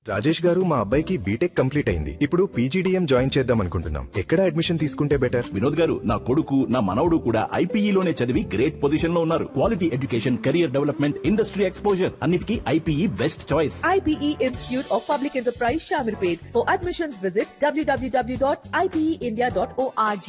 రాజేష్ గారు మా అబ్బాయికి బీటెక్ కంప్లీట్ అయింది ఇప్పుడు పీజీడీఎం జాయిన్ చేద్దాం అనుకుంటున్నాం ఎక్కడ అడ్మిషన్ తీసుకుంటే బెటర్ వినోద్ గారు నా కొడుకు నా మనవడు కూడా ఐపీఈలోనే చదివి గ్రేట్ పొజిషన్ లో ఉన్నారు quality education career development industry exposure అన్నిటికీ IPE best choice IPE Institute of Public Enterprise Shamirpet. For admissions, visit www.ipeindia.org.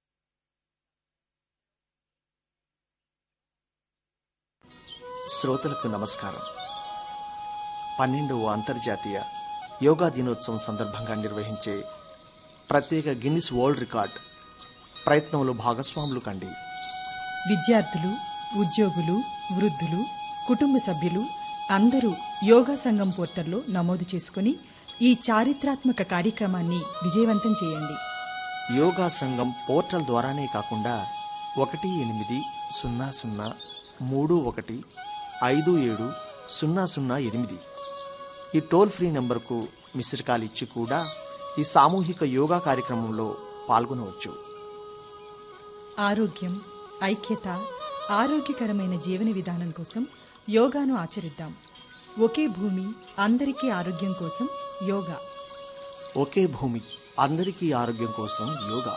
శ్రోతలకు నమస్కారం పన్నెండవ అంతర్జాతీయ యోగా దినోత్సవం సందర్భంగా నిర్వహించే ప్రత్యేక గిన్నిస్ వరల్డ్ రికార్డ్ ప్రయత్నంలో భాగస్వాములు కండి విద్యార్థులు ఉద్యోగులు వృద్ధులు కుటుంబ సభ్యులు అందరూ యోగా సంఘం పోర్టల్లో నమోదు చేసుకుని ఈ చారిత్రాత్మక కార్యక్రమాన్ని విజయవంతం చేయండి యోగా సంఘం పోర్టల్ ద్వారానే కాకుండా ఒకటి ఎనిమిది సున్నా సున్నా మూడు ఒకటి ఐదు ఏడు సున్నా సున్నా ఎనిమిది ఈ టోల్ ఫ్రీ నంబర్కు మిస్డ్ కాల్ ఇచ్చి కూడా ఈ సామూహిక యోగా కార్యక్రమంలో పాల్గొనవచ్చు ఆరోగ్యం ఐక్యత ఆరోగ్యకరమైన జీవన విధానం కోసం యోగాను ఆచరిద్దాం ఒకే భూమి అందరికీ ఆరోగ్యం కోసం యోగా ఒకే భూమి అందరికీ ఆరోగ్యం కోసం యోగా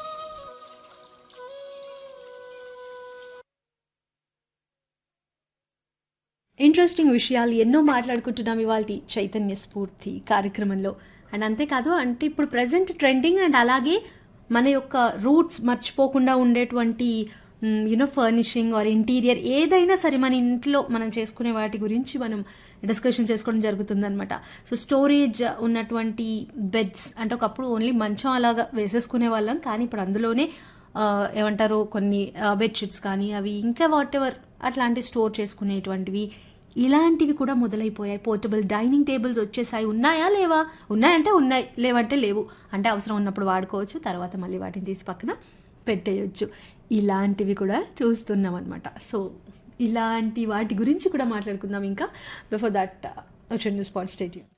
ఇంట్రెస్టింగ్ విషయాలు ఎన్నో మాట్లాడుకుంటున్నాం ఇవాళ చైతన్య స్ఫూర్తి కార్యక్రమంలో అండ్ అంతేకాదు అంటే ఇప్పుడు ప్రజెంట్ ట్రెండింగ్ అండ్ అలాగే మన యొక్క రూట్స్ మర్చిపోకుండా ఉండేటువంటి యునో ఫర్నిషింగ్ ఆర్ ఇంటీరియర్ ఏదైనా సరే మన ఇంట్లో మనం చేసుకునే వాటి గురించి మనం డిస్కషన్ చేసుకోవడం జరుగుతుందన్నమాట సో స్టోరేజ్ ఉన్నటువంటి బెడ్స్ అంటే ఒకప్పుడు ఓన్లీ మంచం అలాగా వేసేసుకునే వాళ్ళం కానీ ఇప్పుడు అందులోనే ఆ, ఏమంటారు కొన్ని బెడ్షీట్స్ కానీ అవి ఇంకా వాట్ ఎవర్ అట్లాంటి స్టోర్ చేసుకునేటువంటివి ఇలాంటివి కూడా మొదలైపోయాయి పోర్టబుల్ డైనింగ్ టేబుల్స్ వచ్చేసాయి ఉన్నాయా లేవా ఉన్నాయంటే ఉన్నాయి లేవంటే లేవు అంటే అవసరం ఉన్నప్పుడు వాడుకోవచ్చు తర్వాత మళ్ళీ వాటిని తీసి పక్కన పెట్టేయచ్చు ఇలాంటివి కూడా చూస్తున్నాం అనమాట సో ఇలాంటి వాటి గురించి కూడా మాట్లాడుకుందాం ఇంకా బిఫోర్ దట్ వచ్చండి స్పాట్ స్టేడియం